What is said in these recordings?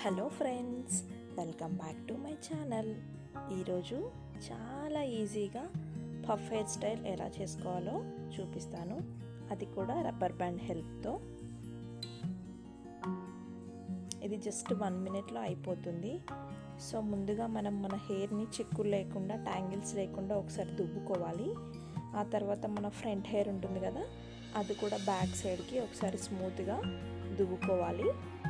hello friends welcome back to my channel ఈరోజు చాలా ఈజీగా పఫ్ హెయిర్ స్టైల్ ఎలా చేసుకోవాలో చూపిస్తాను అది కూడా రబ్బర్ బ్యాండ్ హెల్ప్తో ఇది జస్ట్ వన్ మినిట్లో అయిపోతుంది సో ముందుగా మనం మన హెయిర్ని చిక్కులు లేకుండా ట్యాంగిల్స్ లేకుండా ఒకసారి దువ్వుకోవాలి ఆ తర్వాత మన ఫ్రంట్ హెయిర్ ఉంటుంది కదా అది కూడా బ్యాక్ సైడ్కి ఒకసారి స్మూత్గా దువ్వుకోవాలి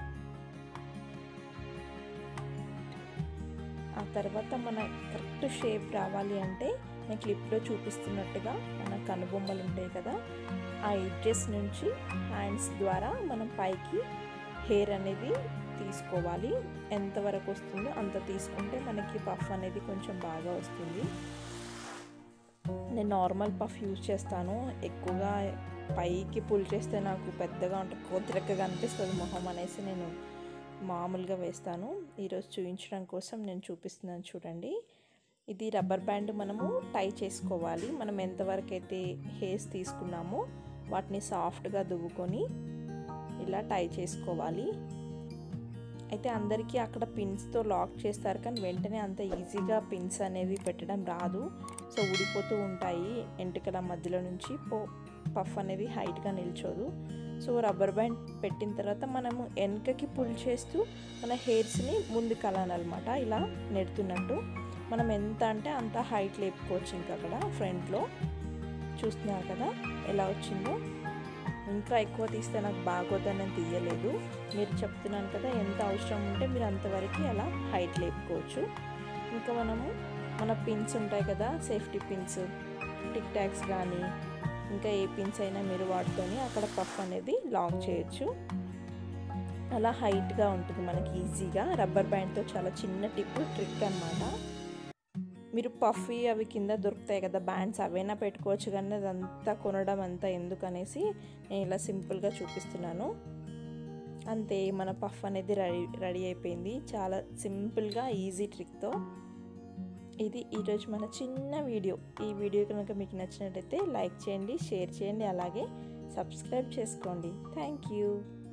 ఆ తర్వాత మన కరెక్ట్ షేప్ రావాలి అంటే నేను క్లిప్లో చూపిస్తున్నట్టుగా మన కనుబొమ్మలు ఉంటాయి కదా ఆ ఎడ్జెస్ నుంచి హ్యాండ్స్ ద్వారా మనం పైకి హెయిర్ అనేది తీసుకోవాలి ఎంతవరకు వస్తుందో అంత తీసుకుంటే మనకి పఫ్ అనేది కొంచెం బాగా వస్తుంది నేను నార్మల్ పఫ్ యూజ్ చేస్తాను ఎక్కువగా పైకి పుల్ చేస్తే నాకు పెద్దగా ఉంటుంది కోతిరెక్కగా అనిపిస్తుంది మొహం అనేసి నేను మామూలుగా వేస్తాను ఈరోజు చూపించడం కోసం నేను చూపిస్తున్నాను చూడండి ఇది రబ్బర్ బ్యాండ్ మనము టై చేసుకోవాలి మనం ఎంతవరకు అయితే హెయిర్స్ తీసుకున్నామో వాటిని సాఫ్ట్గా దువ్వుకొని ఇలా టై చేసుకోవాలి అయితే అందరికీ అక్కడ పిన్స్తో లాక్ చేస్తారు కానీ వెంటనే అంత ఈజీగా పిన్స్ అనేవి పెట్టడం రాదు సో ఊడిపోతూ ఉంటాయి ఎంటికల మధ్యలో నుంచి పో పఫ్ అనేది హైట్గా నిల్చోదు సో రబ్బర్ బ్యాండ్ పెట్టిన తర్వాత మనము వెనకకి పుల్ చేస్తూ మన హెయిర్స్ని ముందుకు అనాలన్నమాట ఇలా నెడుతున్నట్టు మనం ఎంత అంటే అంత హైట్ లేపుకోవచ్చు ఇంకా అక్కడ ఫ్రంట్లో చూస్తున్నారు కదా ఎలా వచ్చిందో ఇంకా ఎక్కువ తీస్తే నాకు బాగోదని నేను తీయలేదు మీరు చెప్తున్నాను కదా ఎంత అవసరం ఉంటే మీరు అంతవరకు అలా హైట్ లేపుకోవచ్చు ఇంకా మనము మన పిన్స్ ఉంటాయి కదా సేఫ్టీ పిన్స్ టిక్ టాక్స్ కానీ ఇంకా ఏ పిన్స్ అయినా మీరు వాడుకొని అక్కడ పఫ్ అనేది లాక్ చేయొచ్చు అలా హైట్గా ఉంటుంది మనకి ఈజీగా రబ్బర్ బ్యాండ్తో చాలా చిన్న టిప్ ట్రిక్ అనమాట మీరు పఫీ అవి కింద దొరుకుతాయి కదా బ్యాండ్స్ అవైనా పెట్టుకోవచ్చు కానీ అదంతా కొనడం అంతా ఎందుకు అనేసి నేను ఇలా సింపుల్గా చూపిస్తున్నాను అంతే మన పఫ్ అనేది రెడీ రెడీ అయిపోయింది చాలా సింపుల్గా ఈజీ ట్రిక్తో ఇది ఈరోజు మన చిన్న వీడియో ఈ వీడియో కనుక మీకు నచ్చినట్టయితే లైక్ చేయండి షేర్ చేయండి అలాగే సబ్స్క్రైబ్ చేసుకోండి థ్యాంక్ యూ